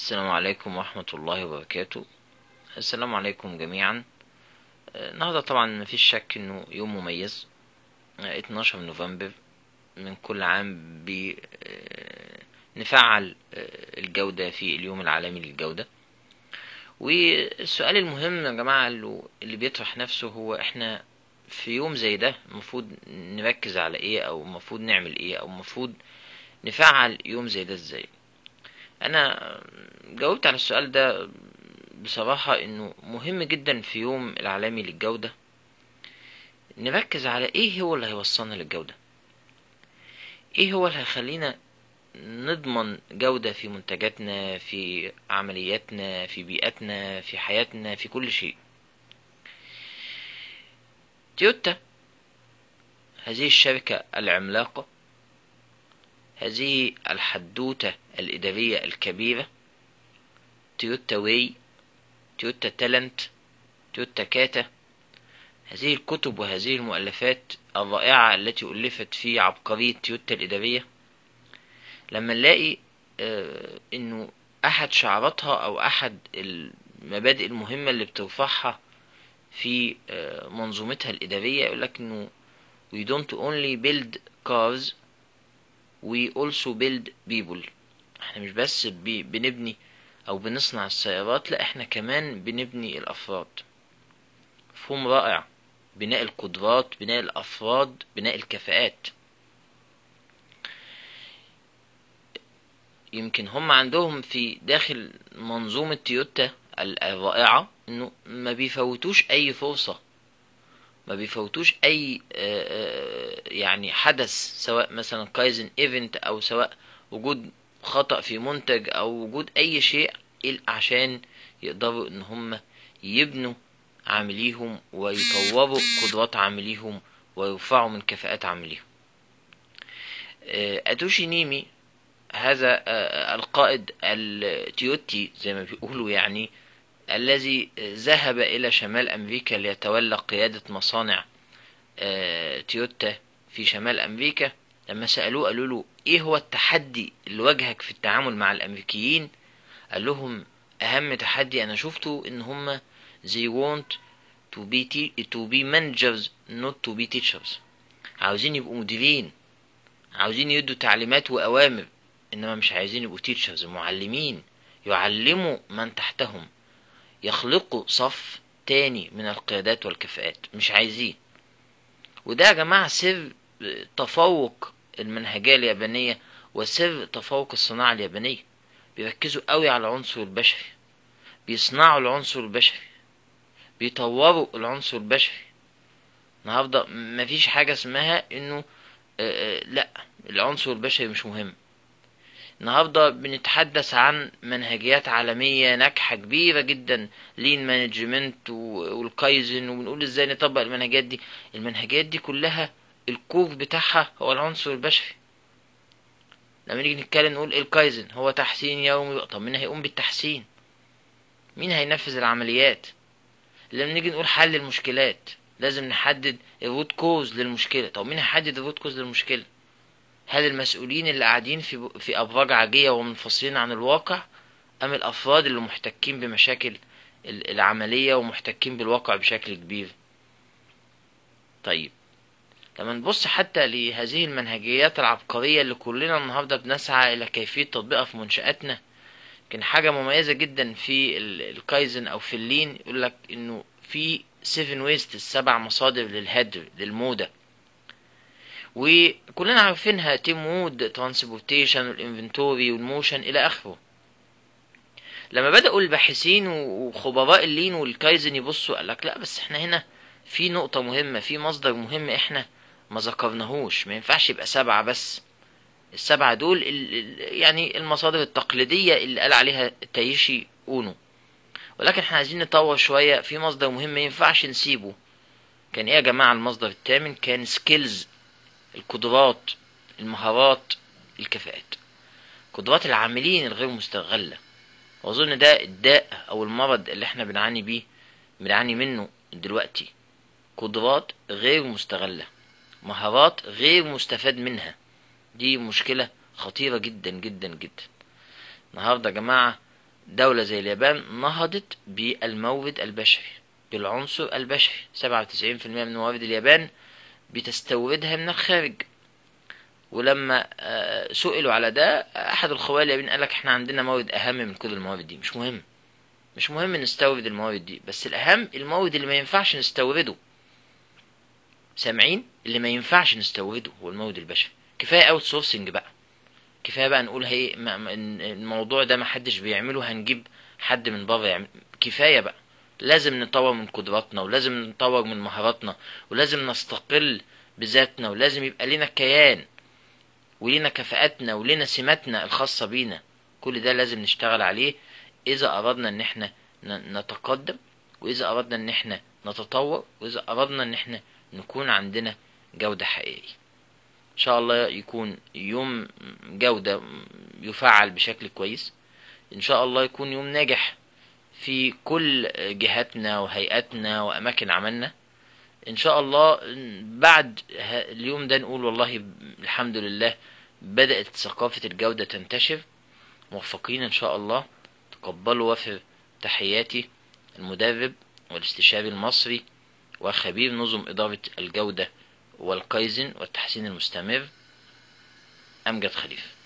السلام عليكم ورحمة الله وبركاته السلام عليكم جميعا آه، النهاردة طبعا مفيش شك انه يوم مميز آه، 12 نوفمبر من كل عام بنفعل الجودة في اليوم العالمي للجودة والسؤال المهم يا جماعة اللي اللي بيطرح نفسه هو احنا في يوم زي ده المفروض نركز على ايه او المفروض نعمل ايه او المفروض نفعل يوم زي ده ازاي انا جاوبت على السؤال ده بصراحة انه مهم جدا في يوم العالمي للجودة نركز على ايه هو اللي هيوصلنا للجودة ايه هو اللي هيخلينا نضمن جودة في منتجاتنا في عملياتنا في بيئتنا في حياتنا في كل شيء تويوتا هذه الشركة العملاقة هذه الحدوتة الإدارية الكبيرة تويوتا واي تويوتا تالنت تويوتا كاتا هذه الكتب وهذه المؤلفات الرائعة التي ألفت في عبقرية تويوتا الإدارية لما نلاقي آه إنه أحد شعاراتها أو أحد المبادئ المهمة اللي بترفعها في آه منظومتها الإدارية يقولك إنه we don't only build cars we also build people احنا مش بس بي بنبني او بنصنع السيارات لا احنا كمان بنبني الافراد مفهوم رائع بناء القدرات بناء الافراد بناء الكفاءات يمكن هم عندهم في داخل منظومة تويوتا الرائعة انه ما بيفوتوش اي فرصة ما بيفوتوش اي يعني حدث سواء مثلا كايزن ايفنت او سواء وجود خطأ في منتج او وجود اي شيء عشان يقدروا ان هم يبنوا عامليهم ويطوروا قدرات عامليهم ويرفعوا من كفاءات عامليهم اتوشي نيمي هذا القائد التيوتي زي ما بيقولوا يعني الذي ذهب إلى شمال أمريكا ليتولى قيادة مصانع تويوتا في شمال أمريكا لما سألوه قالوا له إيه هو التحدي اللي واجهك في التعامل مع الأمريكيين قال لهم أهم تحدي أنا شفته إن هم they want to be, to be managers not to be teachers عاوزين يبقوا مديرين عاوزين يدوا تعليمات وأوامر إنما مش عايزين يبقوا teachers معلمين يعلموا من تحتهم يخلقوا صف تاني من القيادات والكفاءات مش عايزين وده يا جماعة سر تفوق المنهجية اليابانية وسر تفوق الصناعة اليابانية بيركزوا قوي على العنصر البشري بيصنعوا العنصر البشري بيطوروا العنصر البشري النهارده مفيش حاجة اسمها انه لا العنصر البشري مش مهم النهاردة بنتحدث عن منهجيات عالمية ناجحة كبيرة جدا لين مانجمنت والكايزن وبنقول ازاي نطبق المنهجيات دي المنهجيات دي كلها الكور بتاعها هو العنصر البشري لما نيجي نتكلم نقول الكايزن هو تحسين يومي طب مين هيقوم بالتحسين مين هينفذ العمليات لما نيجي نقول حل المشكلات لازم نحدد الروت كوز للمشكلة طب مين هيحدد الروت كوز للمشكلة هل المسؤولين اللي قاعدين في في ابراج عاجيه ومنفصلين عن الواقع ام الافراد اللي محتكين بمشاكل العمليه ومحتكين بالواقع بشكل كبير طيب لما نبص حتى لهذه المنهجيات العبقريه اللي كلنا النهارده بنسعى الى كيفيه تطبيقها في منشاتنا كان حاجه مميزه جدا في الكايزن او في اللين يقول لك انه في 7 ويست السبع مصادر للهدر للموده وكلنا عارفينها تيم وود ترانسبورتيشن والانفنتوري والموشن الى اخره لما بدأوا الباحثين وخبراء اللين والكايزن يبصوا قال لك لا بس احنا هنا في نقطة مهمة في مصدر مهم احنا ما ذكرناهوش ما ينفعش يبقى سبعة بس السبعة دول يعني المصادر التقليدية اللي قال عليها تايشي اونو ولكن احنا عايزين نطور شوية في مصدر مهم ما ينفعش نسيبه كان ايه يا جماعة المصدر الثامن كان سكيلز القدرات المهارات الكفاءات قدرات العاملين الغير مستغلة واظن ده الداء او المرض اللي احنا بنعاني بيه بنعاني منه دلوقتي قدرات غير مستغلة مهارات غير مستفاد منها دي مشكلة خطيرة جدا جدا جدا النهاردة يا جماعة دولة زي اليابان نهضت بالمورد البشري بالعنصر البشري 97% من موارد اليابان بتستوردها من الخارج ولما آه، سئلوا على ده احد الخوال اليابانيين قال لك احنا عندنا موارد اهم من كل الموارد دي مش مهم مش مهم نستورد الموارد دي بس الاهم المورد اللي ما ينفعش نستورده سامعين اللي ما ينفعش نستورده هو المورد البشري كفايه اوت سورسنج بقى كفايه بقى نقول هي ما- ما- إن الموضوع ده ما حدش بيعمله هنجيب حد من بره يعمل كفايه بقى لازم نطور من قدراتنا ولازم نطور من مهاراتنا ولازم نستقل بذاتنا ولازم يبقى لنا كيان ولينا كفاءاتنا ولينا سماتنا الخاصة بينا كل ده لازم نشتغل عليه إذا أردنا إن إحنا ن- نتقدم وإذا أردنا إن إحنا نتطور وإذا أردنا إن إحنا نكون عندنا جودة حقيقية إن شاء الله يكون يوم جودة يفعل بشكل كويس إن شاء الله يكون يوم ناجح في كل جهاتنا وهيئاتنا وأماكن عملنا إن شاء الله بعد ه- اليوم ده نقول والله الحمد لله بدأت ثقافة الجودة تنتشر موفقين إن شاء الله تقبلوا وفر تحياتي المدرب والاستشاري المصري وخبير نظم إدارة الجودة والكايزن والتحسين المستمر أمجد خليفة